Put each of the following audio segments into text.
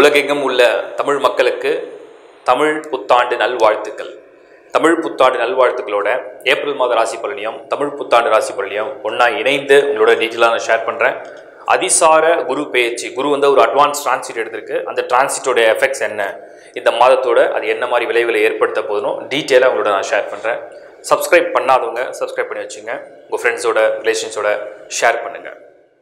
உலகெங்கும் உள்ள தமிழ் மக்களுக்கு தமிழ் புத்தாண்டு நல்வாழ்த்துக்கள் தமிழ் புத்தாண்டு நல்வாழ்த்துக்களோட ஏப்ரல் மாத ராசி பலனியும் தமிழ் புத்தாண்டு ராசி பலனியும் ஒன்றா இணைந்து உங்களோட டீட்டெயிலாக நான் ஷேர் பண்ணுறேன் அதிசார குரு பெயர்ச்சி குரு வந்து ஒரு அட்வான்ஸ் டிரான்சிட் எடுத்திருக்கு அந்த டிரான்சிட்டோட எஃபெக்ட்ஸ் என்ன இந்த மாதத்தோட அது என்ன மாதிரி விளைவுகளை ஏற்படுத்த போதும் டீட்டெயிலாக உங்களோட நான் ஷேர் பண்ணுறேன் சப்ஸ்கிரைப் பண்ணாதவங்க சப்ஸ்கிரைப் பண்ணி வச்சுங்க உங்கள் ஃப்ரெண்ட்ஸோட ரிலேஷன்ஸோட ஷேர் பண்ணுங்கள்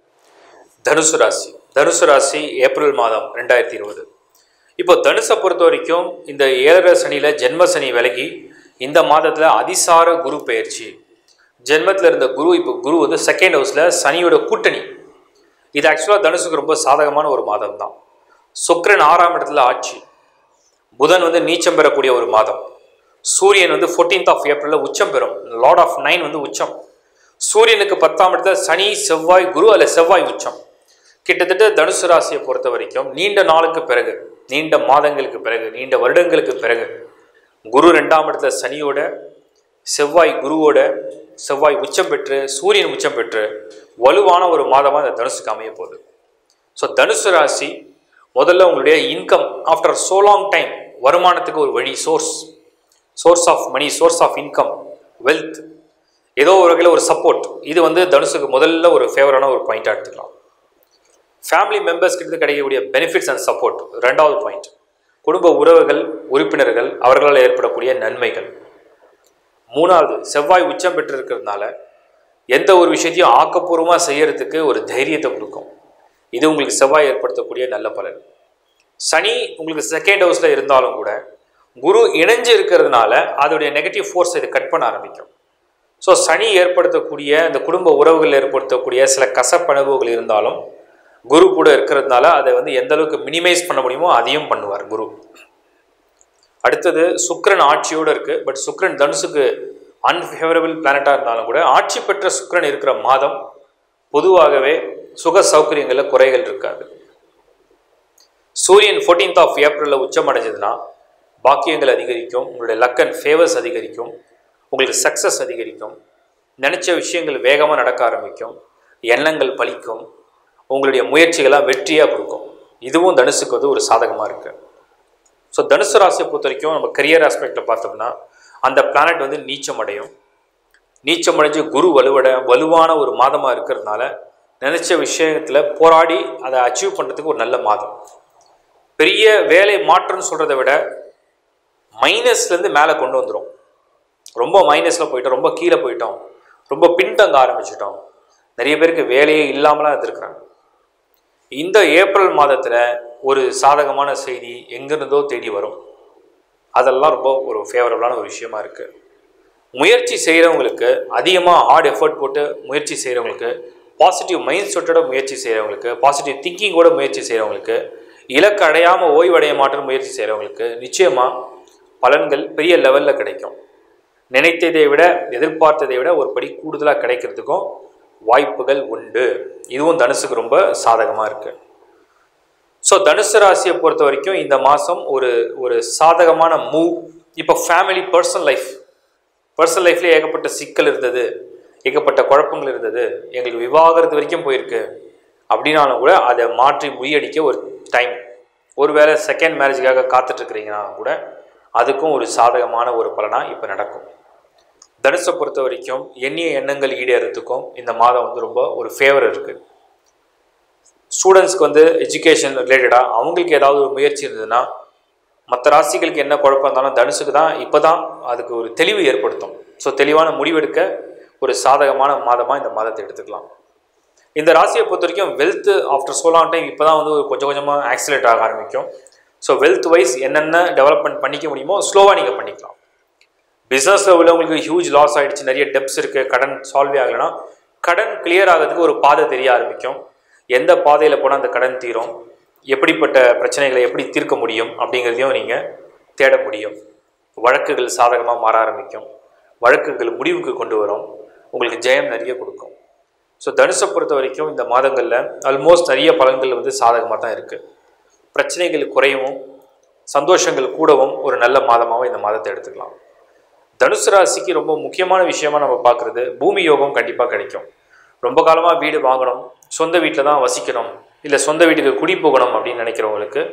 தனுசு ராசி தனுசு ராசி ஏப்ரல் மாதம் ரெண்டாயிரத்தி இருபது இப்போ தனுசை பொறுத்த வரைக்கும் இந்த ஏழரை சனியில் ஜென்ம சனி விலகி இந்த மாதத்தில் அதிசார குரு பெயர்ச்சி ஜென்மத்தில் இருந்த குரு இப்போ குரு வந்து செகண்ட் ஹவுஸில் சனியோட கூட்டணி இது ஆக்சுவலாக தனுசுக்கு ரொம்ப சாதகமான ஒரு மாதம் தான் சுக்கிரன் ஆறாம் இடத்துல ஆட்சி புதன் வந்து நீச்சம் பெறக்கூடிய ஒரு மாதம் சூரியன் வந்து ஃபோர்டீன்த் ஆஃப் ஏப்ரலில் உச்சம் பெறும் லார்ட் ஆஃப் நைன் வந்து உச்சம் சூரியனுக்கு பத்தாம் இடத்துல சனி செவ்வாய் குரு அல்ல செவ்வாய் உச்சம் கிட்டத்தட்ட தனுசு ராசியை பொறுத்த வரைக்கும் நீண்ட நாளுக்கு பிறகு நீண்ட மாதங்களுக்கு பிறகு நீண்ட வருடங்களுக்கு பிறகு குரு ரெண்டாம் இடத்துல சனியோட செவ்வாய் குருவோட செவ்வாய் உச்சம் பெற்று சூரியன் உச்சம் பெற்று வலுவான ஒரு மாதமாக இந்த தனுசுக்கு அமைய போகுது ஸோ தனுசு ராசி முதல்ல உங்களுடைய income after so long time வருமானத்துக்கு ஒரு வழி source source of money source of income wealth ஏதோ ஒரு வகையில் ஒரு சப்போர்ட் இது வந்து தனுசுக்கு முதல்ல ஒரு ஃபேவரான ஒரு பாயிண்டாக எடுத்துக்கலாம் ஃபேமிலி மெம்பர்ஸ் கிட்ட கிடைக்கக்கூடிய பெனிஃபிட்ஸ் அண்ட் சப்போர்ட் ரெண்டாவது பாயிண்ட் குடும்ப உறவுகள் உறுப்பினர்கள் அவர்களால் ஏற்படக்கூடிய நன்மைகள் மூணாவது செவ்வாய் உச்சம் பெற்றிருக்கிறதுனால எந்த ஒரு விஷயத்தையும் ஆக்கப்பூர்வமாக செய்யறதுக்கு ஒரு தைரியத்தை கொடுக்கும் இது உங்களுக்கு செவ்வாய் ஏற்படுத்தக்கூடிய நல்ல பலன் சனி உங்களுக்கு செகண்ட் ஹவுஸில் இருந்தாலும் கூட குரு இணைஞ்சு இருக்கிறதுனால அதோடைய நெகட்டிவ் ஃபோர்ஸ் இது கட் பண்ண ஆரம்பிக்கும் ஸோ சனி ஏற்படுத்தக்கூடிய இந்த குடும்ப உறவுகள் ஏற்படுத்தக்கூடிய சில கசப்பணுவுகள் இருந்தாலும் குரு கூட இருக்கிறதுனால அதை வந்து எந்த அளவுக்கு மினிமைஸ் பண்ண முடியுமோ அதையும் பண்ணுவார் குரு அடுத்தது சுக்கிரன் ஆட்சியோடு இருக்குது பட் சுக்கிரன் தனுசுக்கு அன்ஃபேவரபிள் பிளானட்டாக இருந்தாலும் கூட ஆட்சி பெற்ற சுக்கிரன் இருக்கிற மாதம் பொதுவாகவே சுக சௌகரியங்களில் குறைகள் இருக்காது சூரியன் ஃபோர்டீன்த் ஆஃப் ஏப்ரலில் உச்சம் அடைஞ்சதுன்னா பாக்கியங்கள் அதிகரிக்கும் உங்களுடைய லக் அண்ட் ஃபேவர்ஸ் அதிகரிக்கும் உங்களுக்கு சக்ஸஸ் அதிகரிக்கும் நினச்ச விஷயங்கள் வேகமாக நடக்க ஆரம்பிக்கும் எண்ணங்கள் பலிக்கும் உங்களுடைய முயற்சிகளாக வெற்றியாக கொடுக்கும் இதுவும் தனுசுக்கு வந்து ஒரு சாதகமாக இருக்குது ஸோ தனுசு ராசியை பொறுத்த வரைக்கும் நம்ம கரியர் ஆஸ்பெக்டில் பார்த்தோம்னா அந்த பிளானட் வந்து நீச்சம் அடையும் நீச்சம் அடைஞ்சு குரு வலுவட வலுவான ஒரு மாதமாக இருக்கிறதுனால நினச்ச விஷயத்தில் போராடி அதை அச்சீவ் பண்ணுறதுக்கு ஒரு நல்ல மாதம் பெரிய வேலை மாற்றம்னு சொல்கிறத விட மைனஸ்லேருந்து மேலே கொண்டு வந்துடும் ரொம்ப மைனஸில் போயிட்டோம் ரொம்ப கீழே போயிட்டோம் ரொம்ப பின்தங்க ஆரம்பிச்சிட்டோம் நிறைய பேருக்கு வேலையே இல்லாமலாம் இருந்திருக்கிறாங்க இந்த ஏப்ரல் மாதத்தில் ஒரு சாதகமான செய்தி எங்கிருந்தோ தேடி வரும் அதெல்லாம் ரொம்ப ஒரு ஃபேவரபுளான ஒரு விஷயமா இருக்குது முயற்சி செய்கிறவங்களுக்கு அதிகமாக ஹார்ட் எஃபர்ட் போட்டு முயற்சி செய்கிறவங்களுக்கு பாசிட்டிவ் மைண்ட் செட்டோட முயற்சி செய்கிறவங்களுக்கு பாசிட்டிவ் திங்கிங்கோட முயற்சி செய்கிறவங்களுக்கு இலக்கு அடையாமல் ஓய்வடைய மாற்றம் முயற்சி செய்கிறவங்களுக்கு நிச்சயமாக பலன்கள் பெரிய லெவலில் கிடைக்கும் நினைத்ததை விட எதிர்பார்த்ததை விட ஒரு படி கூடுதலாக கிடைக்கிறதுக்கும் வாய்ப்புகள் உண்டு இதுவும் தனுசுக்கு ரொம்ப சாதகமாக இருக்குது ஸோ தனுசு ராசியை பொறுத்த வரைக்கும் இந்த மாதம் ஒரு ஒரு சாதகமான மூவ் இப்போ ஃபேமிலி பர்சனல் லைஃப் பர்சனல் லைஃப்லேயே ஏகப்பட்ட சிக்கல் இருந்தது ஏகப்பட்ட குழப்பங்கள் இருந்தது எங்களுக்கு விவாகரத்து வரைக்கும் போயிருக்கு அப்படின்னாலும் கூட அதை மாற்றி முறியடிக்க ஒரு டைம் ஒருவேளை செகண்ட் மேரேஜுக்காக காத்துட்ருக்கிறீங்கன்னா கூட அதுக்கும் ஒரு சாதகமான ஒரு பலனாக இப்போ நடக்கும் தனுசை பொறுத்த வரைக்கும் எண்ணிய எண்ணங்கள் ஈடேறதுக்கும் இந்த மாதம் வந்து ரொம்ப ஒரு ஃபேவர் இருக்குது ஸ்டூடெண்ட்ஸ்க்கு வந்து எஜுகேஷன் ரிலேட்டடாக அவங்களுக்கு ஏதாவது ஒரு முயற்சி இருந்ததுன்னா மற்ற ராசிகளுக்கு என்ன குழப்பம் இருந்தாலும் தனுசுக்கு தான் இப்போ தான் அதுக்கு ஒரு தெளிவு ஏற்படுத்தும் ஸோ தெளிவான முடிவெடுக்க ஒரு சாதகமான மாதமாக இந்த மாதத்தை எடுத்துக்கலாம் இந்த ராசியை பொறுத்த வரைக்கும் wealth after so long time இப்போ தான் வந்து கொஞ்சம் கொஞ்சமாக ஆக்சிலேட் ஆக ஆரம்பிக்கும் ஸோ வெல்த் வைஸ் என்னென்ன டெவலப்மெண்ட் பண்ணிக்க முடியுமோ ஸ்லோவாக நீங்கள் பண்ணிக்கலாம் பிஸ்னஸில் உள்ளவங்களுக்கு ஹியூஜ் லாஸ் ஆகிடுச்சு நிறைய டெப்ஸ் இருக்குது கடன் சால்வே ஆகலைன்னா கடன் கிளியர் ஆகிறதுக்கு ஒரு பாதை தெரிய ஆரம்பிக்கும் எந்த பாதையில் போனால் அந்த கடன் தீரும் எப்படிப்பட்ட பிரச்சனைகளை எப்படி தீர்க்க முடியும் அப்படிங்கிறதையும் நீங்கள் தேட முடியும் வழக்குகள் சாதகமாக மாற ஆரம்பிக்கும் வழக்குகள் முடிவுக்கு கொண்டு வரும் உங்களுக்கு ஜெயம் நிறைய கொடுக்கும் ஸோ தனுசை பொறுத்த வரைக்கும் இந்த மாதங்களில் ஆல்மோஸ்ட் நிறைய பலன்கள் வந்து சாதகமாக தான் இருக்குது பிரச்சனைகள் குறையவும் சந்தோஷங்கள் கூடவும் ஒரு நல்ல மாதமாகவும் இந்த மாதத்தை எடுத்துக்கலாம் தனுசு ராசிக்கு ரொம்ப முக்கியமான விஷயமா நம்ம பார்க்குறது பூமி யோகம் கண்டிப்பாக கிடைக்கும் ரொம்ப காலமாக வீடு வாங்கணும் சொந்த வீட்டில் தான் வசிக்கணும் இல்லை சொந்த வீட்டுக்கு குடி போகணும் அப்படின்னு நினைக்கிறவங்களுக்கு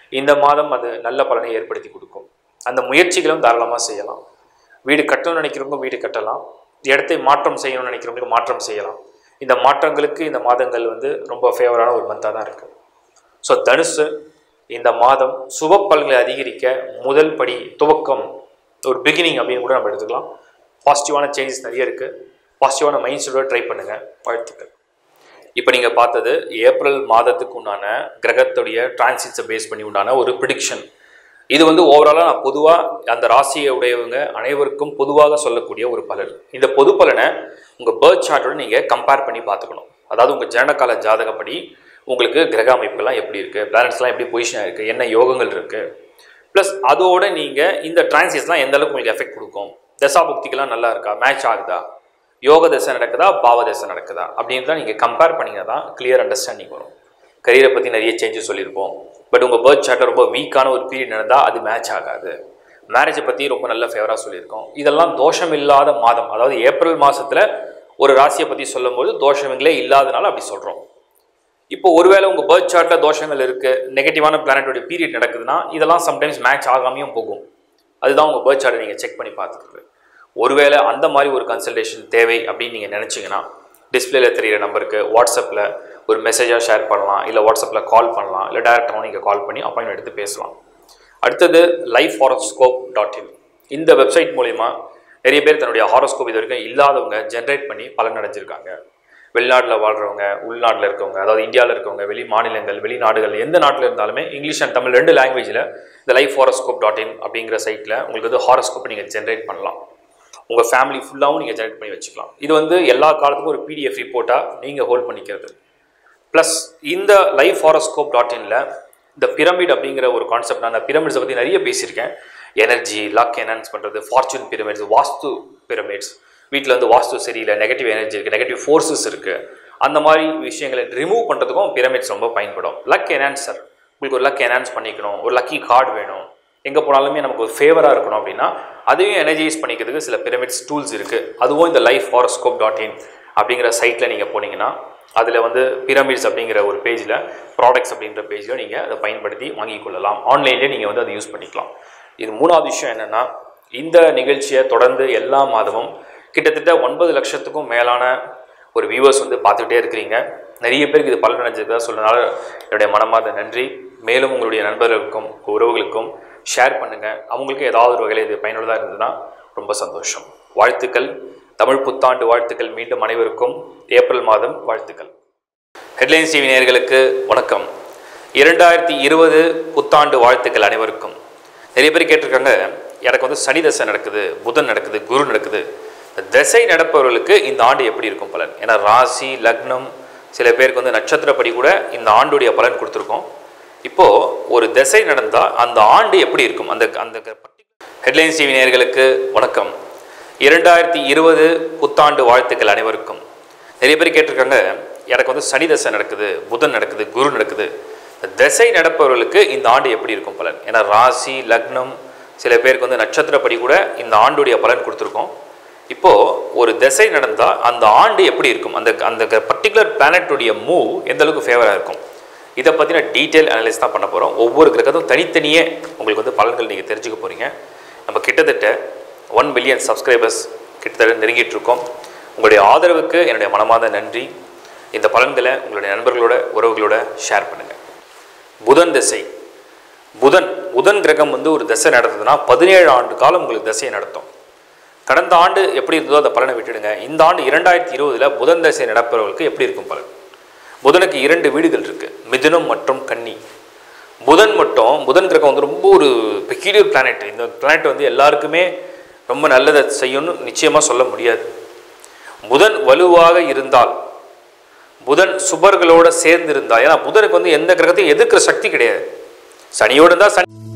இந்த மாதம் அது நல்ல பலனை ஏற்படுத்தி கொடுக்கும் அந்த முயற்சிகளும் தாராளமாக செய்யலாம் வீடு கட்டணும்னு நினைக்கிறவங்க வீடு கட்டலாம் இடத்தை மாற்றம் செய்யணும்னு நினைக்கிறவங்களுக்கு மாற்றம் செய்யலாம் இந்த மாற்றங்களுக்கு இந்த மாதங்கள் வந்து ரொம்ப ஃபேவரான ஒரு மந்தாக தான் இருக்குது ஸோ தனுசு இந்த மாதம் சுப பலன்களை அதிகரிக்க முதல் படி துவக்கம் ஒரு பிகினிங் அப்படின்னு கூட நம்ம எடுத்துக்கலாம் பாசிட்டிவான சேஞ்சஸ் நிறைய இருக்குது பாசிட்டிவான மைண்ட் செட்டோட ட்ரை பண்ணுங்கள் வாழ்த்துக்கள் இப்போ நீங்கள் பார்த்தது ஏப்ரல் மாதத்துக்கு உண்டான கிரகத்துடைய டிரான்சிட்ஸை பேஸ் பண்ணி உண்டான ஒரு ப்ரிடிக்ஷன் இது வந்து ஓவராலாக நான் பொதுவாக அந்த ராசியை உடையவங்க அனைவருக்கும் பொதுவாக சொல்லக்கூடிய ஒரு பலன் இந்த பொது பலனை உங்கள் பேர்த் சார்ட்டோட நீங்கள் கம்பேர் பண்ணி பார்த்துக்கணும் அதாவது உங்கள் ஜனகால ஜாதகப்படி உங்களுக்கு கிரக அமைப்புகள்லாம் எப்படி இருக்குது பிளானட்ஸ்லாம் எப்படி பொசிஷனாக இருக்குது என்ன யோகங்கள் இருக்குது ப்ளஸ் அதோட நீங்கள் இந்த டிரான்சிட்ஸ்லாம் எந்த அளவுக்கு உங்களுக்கு எஃபெக்ட் கொடுக்கும் தசாபுக்திகள்லாம் நல்லா இருக்கா மேட்ச் ஆகுதா யோக தசை நடக்குதா பாவ தசை நடக்குதா அப்படின்றத நீங்கள் கம்பேர் பண்ணிங்கன்னா தான் கிளியர் அண்டர்ஸ்டாண்டிங் வரும் கரியரை பற்றி நிறைய சேஞ்சஸ் சொல்லியிருப்போம் பட் உங்கள் பேர்த் சார்ட்டில் ரொம்ப வீக்கான ஒரு பீரியட் நடந்தால் அது மேட்ச் ஆகாது மேரேஜை பற்றி ரொம்ப நல்ல ஃபேவராக சொல்லியிருக்கோம் இதெல்லாம் தோஷம் இல்லாத மாதம் அதாவது ஏப்ரல் மாதத்தில் ஒரு ராசியை பற்றி சொல்லும்போது தோஷங்களே இல்லாதனால அப்படி சொல்கிறோம் இப்போ ஒருவேளை உங்கள் பேர்த் சார்ட்டில் தோஷங்கள் இருக்குது நெகட்டிவான பிளானட்டோட பீரியட் நடக்குதுன்னா இதெல்லாம் சம்டைம்ஸ் மேட்ச் ஆகாமையும் போகும் அதுதான் உங்கள் பேர்த் சார்ட்டை நீங்கள் செக் பண்ணி பார்த்துக்கிறது ஒருவேளை அந்த மாதிரி ஒரு கன்சல்டேஷன் தேவை அப்படின்னு நீங்கள் நினச்சிங்கன்னா டிஸ்பிளேல தெரியிற நம்பருக்கு வாட்ஸ்அப்பில் ஒரு மெசேஜாக ஷேர் பண்ணலாம் இல்லை வாட்ஸ்அப்பில் கால் பண்ணலாம் இல்லை டேரெக்டாகவும் நீங்கள் கால் பண்ணி அப்பாயின்மெண்ட் எடுத்து பேசலாம் அடுத்தது லைஃப் ஹாரோஸ்கோப் டாட் இன் இந்த வெப்சைட் மூலிமா நிறைய பேர் தன்னுடைய ஹாரோஸ்கோப் இது வரைக்கும் இல்லாதவங்க ஜென்ரேட் பண்ணி பலன் அடைஞ்சிருக்காங்க வெளிநாட்டில் வாழ்கிறவங்க உள்நாட்டில் இருக்கவங்க அதாவது இந்தியாவில் இருக்கவங்க வெளி மாநிலங்கள் வெளிநாடுகள் எந்த நாட்டில் இருந்தாலுமே இங்கிலீஷ் அண்ட் தமிழ் ரெண்டு லாங்குவேஜில் இந்த லைஃப் ஹாரோஸ்கோப் டாட் இன் அப்படிங்கிற சைட்டில் உங்களுக்கு வந்து ஹாரோஸ்கோப்பை நீங்கள் ஜென்ரேட் பண்ணலாம் உங்கள் ஃபேமிலி ஃபுல்லாகவும் நீங்கள் ஜென்ரேட் பண்ணி வச்சுக்கலாம் இது வந்து எல்லா காலத்துக்கும் ஒரு பிடிஎஃப் ரிப்போர்ட்டாக நீங்கள் ஹோல்ட் பண்ணிக்கிறது ப்ளஸ் இந்த லைஃப் ஹாரோஸ்கோப் டாட் இனில் இந்த பிரமிட் அப்படிங்கிற ஒரு கான்செப்ட் நான் பிரமிட்ஸை பற்றி நிறைய பேசியிருக்கேன் எனர்ஜி லக் என்ஹான்ஸ் பண்ணுறது ஃபார்ச்சூன் பிரமிட்ஸ் வாஸ்து பிரமிட்ஸ் வீட்டில் வந்து வாஸ்து சரியில்லை நெகட்டிவ் எனர்ஜி இருக்குது நெகட்டிவ் ஃபோர்ஸஸ் இருக்குது அந்த மாதிரி விஷயங்களை ரிமூவ் பண்ணுறதுக்கும் பிரமிட்ஸ் ரொம்ப பயன்படும் லக் என்ஹான்சர் உங்களுக்கு ஒரு லக் என்ஹான்ஸ் பண்ணிக்கணும் ஒரு லக்கி கார்டு வேணும் எங்கே போனாலுமே நமக்கு ஒரு ஃபேவராக இருக்கணும் அப்படின்னா அதையும் எனர்ஜைஸ் பண்ணிக்கிறதுக்கு சில பிரமிட்ஸ் டூல்ஸ் இருக்குது அதுவும் இந்த லைஃப் ஹாரோஸ்கோப் டாட் இன் அப்படிங்கிற சைட்டில் நீங்கள் போனீங்கன்னா அதில் வந்து பிரமிட்ஸ் அப்படிங்கிற ஒரு பேஜில் ப்ராடக்ட்ஸ் அப்படின்ற பேஜில் நீங்கள் அதை பயன்படுத்தி வாங்கிக் கொள்ளலாம் ஆன்லைன்லேயே நீங்கள் வந்து அதை யூஸ் பண்ணிக்கலாம் இது மூணாவது விஷயம் என்னென்னா இந்த நிகழ்ச்சியை தொடர்ந்து எல்லா மாதமும் கிட்டத்தட்ட ஒன்பது லட்சத்துக்கும் மேலான ஒரு வியூவர்ஸ் வந்து பார்த்துக்கிட்டே இருக்கிறீங்க நிறைய பேருக்கு இது பலன் அடைஞ்சதா சொன்னனால என்னுடைய மனமார்ந்த நன்றி மேலும் உங்களுடைய நண்பர்களுக்கும் உறவுகளுக்கும் ஷேர் பண்ணுங்கள் அவங்களுக்கு ஏதாவது ஒரு வகையில் இது பயனுள்ளதாக இருந்ததுன்னா ரொம்ப சந்தோஷம் வாழ்த்துக்கள் தமிழ் புத்தாண்டு வாழ்த்துக்கள் மீண்டும் அனைவருக்கும் ஏப்ரல் மாதம் வாழ்த்துக்கள் ஹெட்லைன்ஸ் டிவி நேயர்களுக்கு வணக்கம் இரண்டாயிரத்தி இருபது புத்தாண்டு வாழ்த்துக்கள் அனைவருக்கும் நிறைய பேர் கேட்டிருக்காங்க எனக்கு வந்து சனி தசை நடக்குது புதன் நடக்குது குரு நடக்குது தசை நடப்பவர்களுக்கு இந்த ஆண்டு எப்படி இருக்கும் பலன் ஏன்னா ராசி லக்னம் சில பேருக்கு வந்து நட்சத்திரப்படி கூட இந்த ஆண்டுடைய பலன் கொடுத்துருக்கோம் இப்போது ஒரு திசை நடந்தால் அந்த ஆண்டு எப்படி இருக்கும் அந்த அந்த ஹெட்லைன்ஸ் டிவி நேயர்களுக்கு வணக்கம் இரண்டாயிரத்தி இருபது புத்தாண்டு வாழ்த்துக்கள் அனைவருக்கும் நிறைய பேர் கேட்டிருக்காங்க எனக்கு வந்து சனி தசை நடக்குது புதன் நடக்குது குரு நடக்குது திசை நடப்பவர்களுக்கு இந்த ஆண்டு எப்படி இருக்கும் பலன் ஏன்னா ராசி லக்னம் சில பேருக்கு வந்து நட்சத்திரப்படி கூட இந்த ஆண்டுடைய பலன் கொடுத்துருக்கோம் இப்போது ஒரு திசை நடந்தால் அந்த ஆண்டு எப்படி இருக்கும் அந்த அந்த பர்டிகுலர் பிளானட்டுடைய மூவ் எந்த அளவுக்கு ஃபேவராக இருக்கும் இதை பற்றின டீட்டெயில் அனலைஸ் தான் பண்ண போகிறோம் ஒவ்வொரு கிரகத்தும் தனித்தனியே உங்களுக்கு வந்து பலன்கள் நீங்கள் தெரிஞ்சுக்க போகிறீங்க நம்ம கிட்டத்தட்ட ஒன் பில்லியன் சப்ஸ்கிரைபர்ஸ் கிட்டத்தட்ட நெருங்கிட்டு இருக்கோம் உங்களுடைய ஆதரவுக்கு என்னுடைய மனமார்ந்த நன்றி இந்த பலன்களை உங்களுடைய நண்பர்களோட உறவுகளோட ஷேர் பண்ணுங்கள் புதன் திசை புதன் புதன் கிரகம் வந்து ஒரு திசை நடத்துதுன்னா பதினேழு ஆண்டு காலம் உங்களுக்கு திசையை நடத்தும் கடந்த ஆண்டு எப்படி இருந்ததோ அந்த பலனை விட்டுடுங்க இந்த ஆண்டு இரண்டாயிரத்தி இருபதில் புதன் திசை நடப்பவர்களுக்கு எப்படி இருக்கும் பலன் புதனுக்கு இரண்டு வீடுகள் இருக்குது மிதுனம் மற்றும் கன்னி புதன் மட்டும் புதன் கிரகம் வந்து ரொம்ப ஒரு பெக்யூலியர் பிளானட் இந்த பிளானட் வந்து எல்லாருக்குமே ரொம்ப நல்லதை செய்யும்னு நிச்சயமாக சொல்ல முடியாது புதன் வலுவாக இருந்தால் புதன் சுபர்களோட சேர்ந்து இருந்தால் ஏன்னா புதனுக்கு வந்து எந்த கிரகத்தையும் எதிர்க்கிற சக்தி கிடையாது சனியோடு இருந்தால் சனி